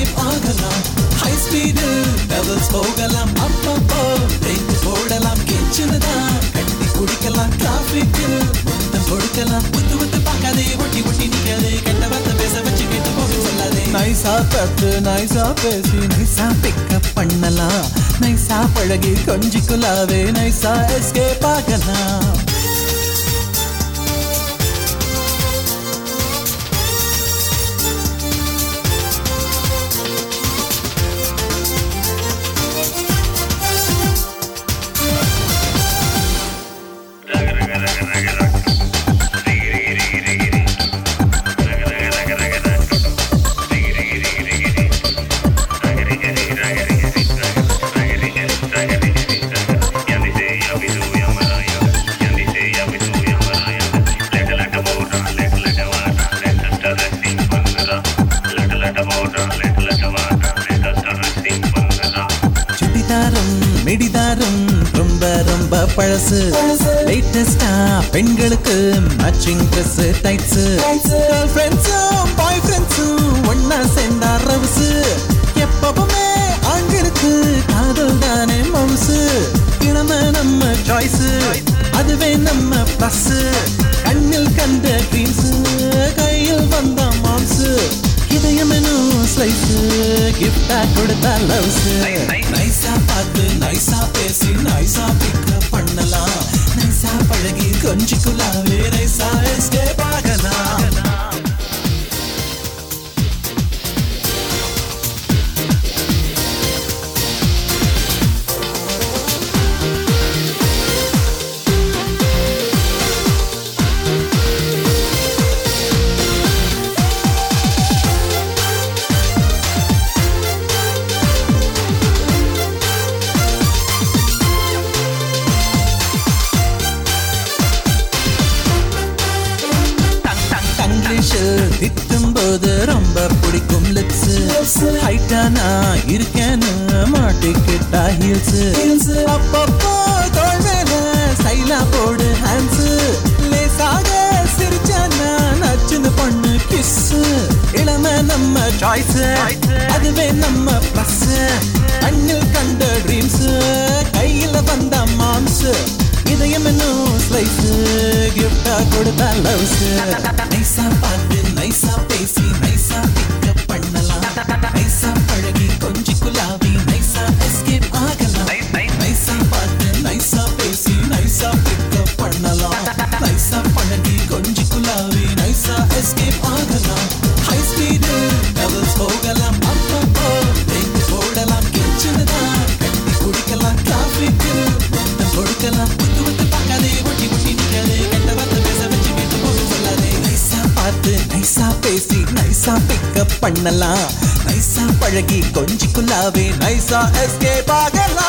escape ஆகலாம் high speed levels போகலாம் அப்பப்போ பிரேக் போடலாம் கிச்சனுதான் கட்டி குடிக்கலாம் டிராபிக் முத்தம் கொடுக்கலாம் புத்து புத்து பார்க்காதே ஒட்டி ஒட்டி நிக்காதே கெட்ட வார்த்தை பேச வச்சு கேட்டு போக சொல்லாதே நைஸா பட்டு நைஸா பேசி நைஸா பிக்கப் பண்ணலாம் நைஸா பழகி கொஞ்சிக்குள்ளாவே நைஸா எஸ்கேப் ஆகலாம் சுடிதாரம் மிடிதாரம் ரொம்ப ரொம்ப பழசு லேட்டஸ்டா பெண்களுக்கு மேட்சிங் ட்ரெஸ் டைட்ஸ் கேர்ள் ஃப்ரெண்ட்ஸும் பாய் ஃப்ரெண்ட்ஸும் ஒன்னா சேர்ந்தா ரவுசு எப்பவுமே ஆண்களுக்கு காதல் தானே மவுசு இளம நம்ம சாய்ஸ் அதுவே நம்ம ப்ளஸ் கண்ணில் கண்ட ட்ரீம்ஸ் கையில் வந்த மாம்ஸ் இதயமெனும் ஸ்லைஸ் கிஃப்டா கொடுத்தா லவ்ஸ் நைஸா பார்த்து நைஸா பேசி நைஸா பிக்கப் பண்ணலாம் நைஸா பழகி கொஞ்சிக்குள்ளாவே நைஸா எஸ்கேப் ஆகலாம் இங்கிலீஷில் திட்டும் போது ரொம்ப பிடிக்கும் லிப்ஸ் ஹைட்டா நான் இருக்கேன்னு மாட்டிக்கிட்டா ஹீல்ஸ் அப்பப்போ தோல் மேல ஸ்டைலா போடு ஹேண்ட்ஸ் லேசாக சிரிச்சானா நச்சுன்னு பொண்ணு கிஸ் இளம நம்ம சாய்ஸ் அதுவே நம்ம ப்ளஸ் கண்ணில் கண்ட ட்ரீம்ஸ் கையில வந்த மாம்ஸ் இதயம் இன்னும் ஸ்லைஸ் கிஃப்டா கொடுத்தா லவ்ஸ் நைஸா பார்த்து நைஸா பேசி நைஸா பிக்கப் பண்ணலாம் நைஸா பழகி கொஞ்சி குலாவி நைஸா எஸ்கேப் ஆகலாம் நைஸா பார்த்து நைஸா பேசி நைஸா பிக்கப் பண்ணலாம் நைஸா பழகி கொஞ்சி குலாவி நைஸா எஸ்கேப் ஆகலாம் ஹை ஸ்பீடு லெவல்ஸ் போகலாம் அப்பப்போ பிரேக் போடலாம் கிச்சனு தான் கட்டி குடிக்கலாம் டிராபிக் முத்தம் கொடுக்கலாம் புத்து புத்து பார்க்காதே ஒட்டி ஒட்டி நிக்காதே கெட்ட வார்த்தை பேச வச்சு கேட்டு போக சொல்லாதே நைஸா பார்த்து நைஸா பேசி நைஸா பிக்கப் பண்ணலாம் நைஸா பழகி கொஞ்சிக்குள்ளாவே நைஸா எஸ்கேப் ஆகலாம்